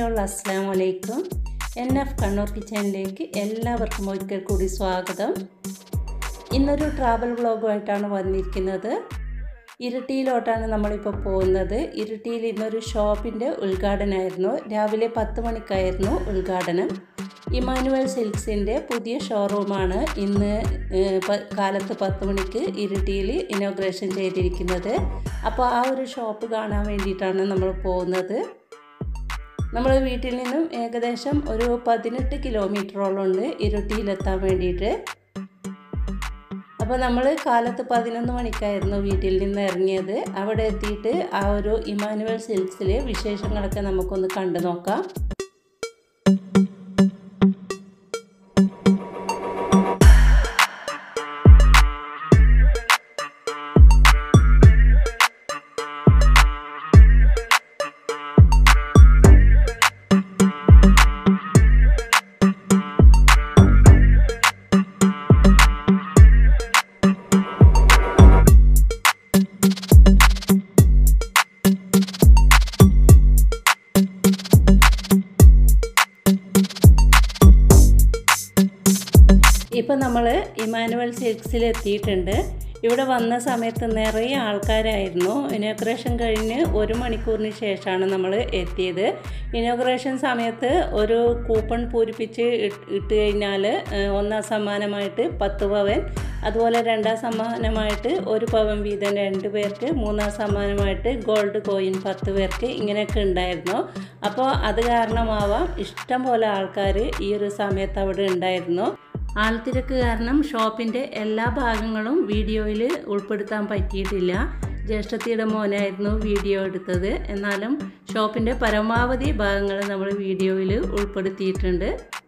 all അസ്സാം വലൈക്കും N F Kannur കിച്ചണിലേക്ക് എല്ലാവർക്കും ഒരിക്കൽ കൂടി സ്വാഗതം ഇന്നൊരു ട്രാവൽ വ്ളോഗുമായിട്ടാണ് വന്നിരിക്കുന്നത് ഇരിട്ടിയിലോട്ടാണ് നമ്മളിപ്പോൾ പോകുന്നത് ഇരിട്ടിയിൽ ഇന്നൊരു ഷോപ്പിൻ്റെ ഉദ്ഘാടനമായിരുന്നു രാവിലെ പത്ത് മണിക്കായിരുന്നു ഉദ്ഘാടനം ഇമാനുവൽ സിൽക്സിൻ്റെ പുതിയ ഷോറൂമാണ് ഇന്ന് ഏഹ്, പ- കാലത്ത് പത്ത് മണിക്ക് ഇരിട്ടിയിൽ ഇനോഗ്രേഷൻ ചെയ്തിരിക്കുന്നത് അപ്പോൾ ആ ഒരു ഷോപ്പ് കാണാൻ വേണ്ടിയിട്ടാണ് നമ്മൾ പോകുന്നത് നമ്മൾ വീട്ടിൽ നിന്നും ഏകദേശം ഒരു പതിനെട്ട് കിലോമീറ്ററോളം ഉണ്ട് ഇരിട്ടിയിലെത്താൻ വേണ്ടിയിട്ട് അപ്പോൾ നമ്മൾ കാലത്ത് പതിനൊന്ന് മണിക്കായിരുന്നു വീട്ടിൽ നിന്ന് ഇറങ്ങിയത് അവിടെ എത്തിയിട്ട് ആ ഒരു ഇമാനുവൽ സിൽക്സിലെ വിശേഷങ്ങളൊക്കെ നമുക്കൊന്ന് കണ്ടു നോക്കാം ഇപ്പം നമ്മൾ ഇമാനുവൽ സിൽക്സിൽ എത്തിയിട്ടുണ്ട് ഇവിടെ വന്ന സമയത്ത് നിറയെ ആൾക്കാരായിരുന്നു ഇനോഗ്രേഷൻ കഴിഞ്ഞ് ഒരു മണിക്കൂറിന് ശേഷമാണ് നമ്മൾ എത്തിയത് ഇനോഗ്രേഷൻ സമയത്ത് ഒരു കൂപ്പൺ പൂരിപ്പിച്ച് ഇട്ട് ഇട്ട് കഴിഞ്ഞാൽ ഏഹ്, ഒന്നാം സമ്മാനമായിട്ട് പത്ത് പവൻ അതുപോലെ രണ്ടാം സമ്മാനമായിട്ട് ഒരു പവൻ വീതം രണ്ട് പേർക്ക് മൂന്നാം സമ്മാനമായിട്ട് ഗോൾഡ് കോയിൻ പത്ത് പേർക്ക് ഇങ്ങനെയൊക്കെ ഉണ്ടായിരുന്നു അപ്പോൾ അത് കാരണമാവാം ഇഷ്ടം പോലെ ആൾക്കാർ ഈ ഒരു സമയത്ത് അവിടെ ഉണ്ടായിരുന്നു ആൾത്തിരക്ക് കാരണം ഷോപ്പിൻ്റെ എല്ലാ ഭാഗങ്ങളും വീഡിയോയിൽ ഉൾപ്പെടുത്താൻ പറ്റിയിട്ടില്ല ജ്യേഷ്ഠത്തിയുടെ മോനായിരുന്നു വീഡിയോ എടുത്തത് എന്നാലും ഷോപ്പിൻ്റെ പരമാവധി ഭാഗങ്ങൾ നമ്മൾ വീഡിയോയിൽ ഉൾപ്പെടുത്തിയിട്ടുണ്ട്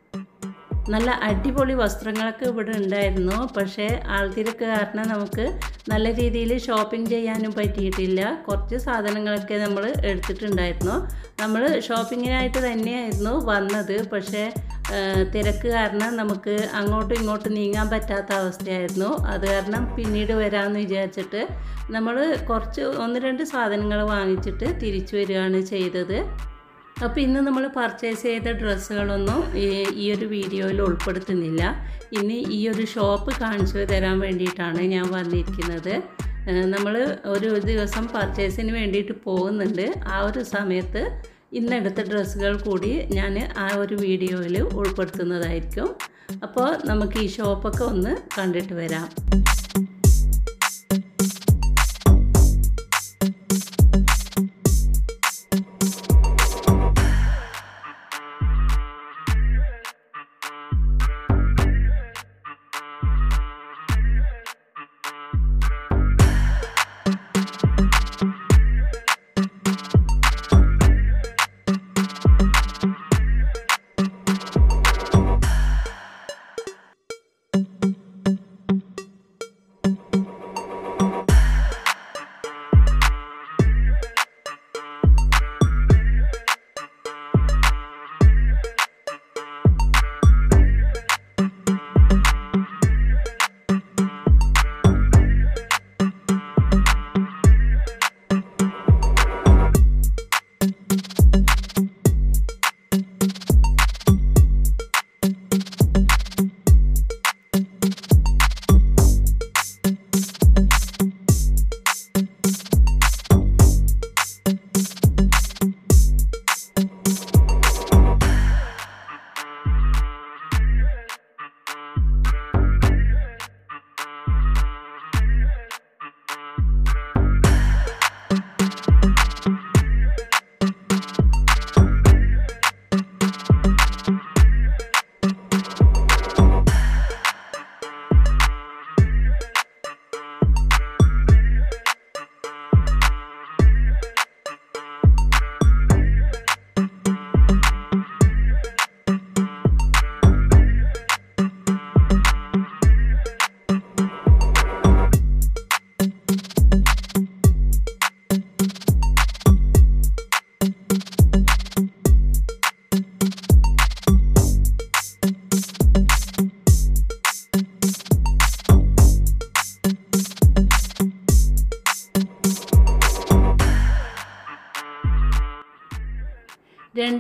നല്ല അടിപൊളി വസ്ത്രങ്ങളൊക്കെ ഇവിടെ ഉണ്ടായിരുന്നു പക്ഷേ ആൾത്തിരക്ക് കാരണം നമുക്ക് നല്ല രീതിയിൽ ഷോപ്പിംഗ് ചെയ്യാനും പറ്റിയിട്ടില്ല കുറച്ച് സാധനങ്ങളൊക്കെ നമ്മൾ എടുത്തിട്ടുണ്ടായിരുന്നു നമ്മൾ ഷോപ്പിങ്ങിനായിട്ട് തന്നെയായിരുന്നു വന്നത് പക്ഷേ ആ, തിരക്ക് കാരണം നമുക്ക് അങ്ങോട്ടും ഇങ്ങോട്ടും നീങ്ങാൻ പറ്റാത്ത അവസ്ഥയായിരുന്നു അത് കാരണം പിന്നീട് വരാമെന്ന് വിചാരിച്ചിട്ട് നമ്മൾ കുറച്ച് ഒന്ന് രണ്ട് സാധനങ്ങൾ വാങ്ങിച്ചിട്ട് തിരിച്ചു വരികയാണ് ചെയ്തത് അപ്പോൾ ഇന്ന് നമ്മൾ പർച്ചേസ് ചെയ്ത ഡ്രസ്സുകളൊന്നും ഈ ഈ ഒരു വീഡിയോയിൽ ഉൾപ്പെടുത്തുന്നില്ല ഇനി ഈ ഒരു ഷോപ്പ് കാണിച്ചു തരാൻ വേണ്ടിയിട്ടാണ് ഞാൻ വന്നിരിക്കുന്നത് നമ്മൾ ഒരു ദിവസം പർച്ചേസിന് വേണ്ടിയിട്ട് പോകുന്നുണ്ട് ആ ഒരു സമയത്ത് ഇന്നെടുത്ത ഡ്രസ്സുകൾ കൂടി ഞാൻ ആ ഒരു വീഡിയോയിൽ ഉൾപ്പെടുത്തുന്നതായിരിക്കും അപ്പോൾ നമുക്ക് ഈ ഷോപ്പൊക്കെ ഒന്ന് കണ്ടിട്ട് വരാം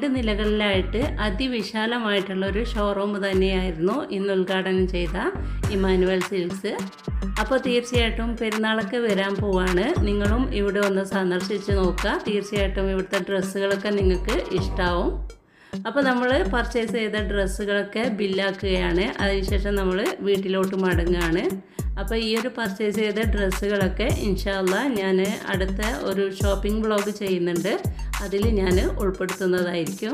രണ്ട് നിലകളിലായിട്ട് അതിവിശാലമായിട്ടുള്ള ഒരു ഷോറൂം തന്നെയായിരുന്നു ഇന്ന് ഉദ്ഘാടനം ചെയ്ത ഇമാനുവൽ സിൽക്സ് അപ്പോൾ തീർച്ചയായിട്ടും പെരുന്നാളൊക്കെ വരാൻ പോവാണ് നിങ്ങളും ഇവിടെ ഒന്ന് സന്ദർശിച്ച് നോക്കുക തീർച്ചയായിട്ടും ഇവിടുത്തെ ഡ്രസ്സുകളൊക്കെ നിങ്ങൾക്ക് ഇഷ്ടാവും അപ്പോൾ നമ്മൾ പർച്ചേസ് ചെയ്ത ഡ്രസ്സുകളൊക്കെ ബില്ലാക്കുകയാണ് അതിനുശേഷം നമ്മൾ വീട്ടിലോട്ട് മടങ്ങുകയാണ് അപ്പോൾ ഈ ഒരു പർച്ചേസ് ചെയ്ത ഡ്രസ്സുകളൊക്കെ ഇൻഷാല്ല ഞാൻ അടുത്ത ഒരു ഷോപ്പിംഗ് ബ്ലോഗ് ചെയ്യുന്നുണ്ട് അതിൽ ഞാൻ ഉൾപ്പെടുത്തുന്നതായിരിക്കും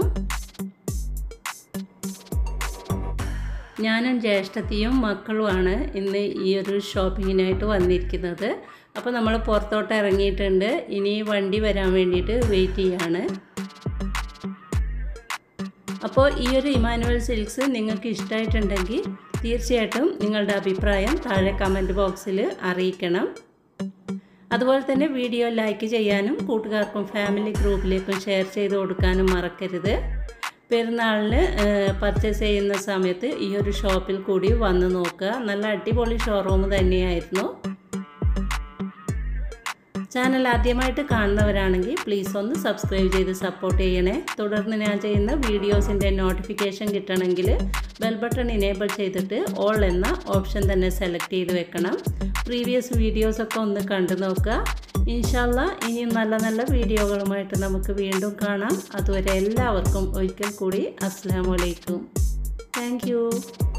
ഞാനും ജ്യേഷ്ഠത്തിയും മക്കളുമാണ് ഇന്ന് ഈ ഒരു ഷോപ്പിങ്ങിനായിട്ട് വന്നിരിക്കുന്നത് അപ്പോൾ നമ്മൾ പുറത്തോട്ട് ഇറങ്ങിയിട്ടുണ്ട് ഇനി വണ്ടി വരാൻ വേണ്ടിയിട്ട് വെയിറ്റ് ചെയ്യാണ് അപ്പോൾ ഈ ഒരു ഇമാനുവൽ സിൽക്സ് നിങ്ങൾക്ക് ഇഷ്ടമായിട്ടുണ്ടെങ്കിൽ തീർച്ചയായിട്ടും നിങ്ങളുടെ അഭിപ്രായം താഴെ കമൻറ്റ് ബോക്സിൽ അറിയിക്കണം അതുപോലെ തന്നെ വീഡിയോ ലൈക്ക് ചെയ്യാനും കൂട്ടുകാർക്കും ഫാമിലി ഗ്രൂപ്പിലേക്കും ഷെയർ ചെയ്ത് കൊടുക്കാനും മറക്കരുത് പെരുന്നാളിന് പർച്ചേസ് ചെയ്യുന്ന സമയത്ത് ഈ ഒരു ഷോപ്പിൽ കൂടി വന്ന് നോക്കുക നല്ല അടിപൊളി ഷോറൂം തന്നെയായിരുന്നു ചാനൽ ആദ്യമായിട്ട് കാണുന്നവരാണെങ്കിൽ പ്ലീസ് ഒന്ന് സബ്സ്ക്രൈബ് ചെയ്ത് സപ്പോർട്ട് ചെയ്യണേ തുടർന്ന് ഞാൻ ചെയ്യുന്ന വീഡിയോസിൻ്റെ നോട്ടിഫിക്കേഷൻ കിട്ടണമെങ്കിൽ ബെൽ ബട്ടൺ ഇനേബിൾ ചെയ്തിട്ട് ഓൾ എന്ന ഓപ്ഷൻ തന്നെ സെലക്ട് ചെയ്ത് വെക്കണം പ്രീവിയസ് വീഡിയോസൊക്കെ ഒന്ന് കണ്ടു നോക്കുക ഇൻഷാല്ല ഇനിയും നല്ല നല്ല വീഡിയോകളുമായിട്ട് നമുക്ക് വീണ്ടും കാണാം അതുവരെ എല്ലാവർക്കും ഒരിക്കൽ കൂടി അസ്സാം വലൈക്കും താങ്ക്